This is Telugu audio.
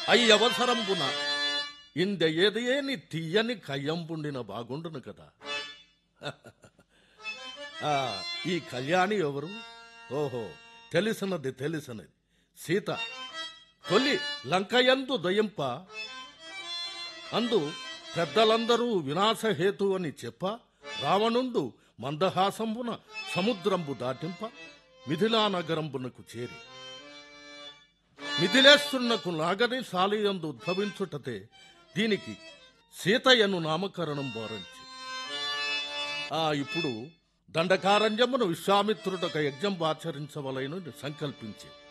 అయ్యవసరంబున ఇంద ఏదేని తీయని కయ్యంబుండిన బాగుండును కదా ఆ, ఈ కళ్యాణి ఎవరు ఓహో తెలిసినది తెలిసినది సీత తొలి లంకయందు దయింప అందు పెద్దలందరూ వినాశహేతు అని చెప్ప రావణుండు మందహాసంబున సముద్రంబు దాటింప మిథిలా నగరంబునకు చేరి మిథిలేస్తున్నకు నాగరి సాలియందు ఉద్భవించుటతే దీనికి సీతయ్యను నామకరణం బోరించి ఆ ఇప్పుడు దండకారణ్యమును విశ్వామిత్రుడొక యజ్ఞం ఆచరించవలైన సంకల్పించి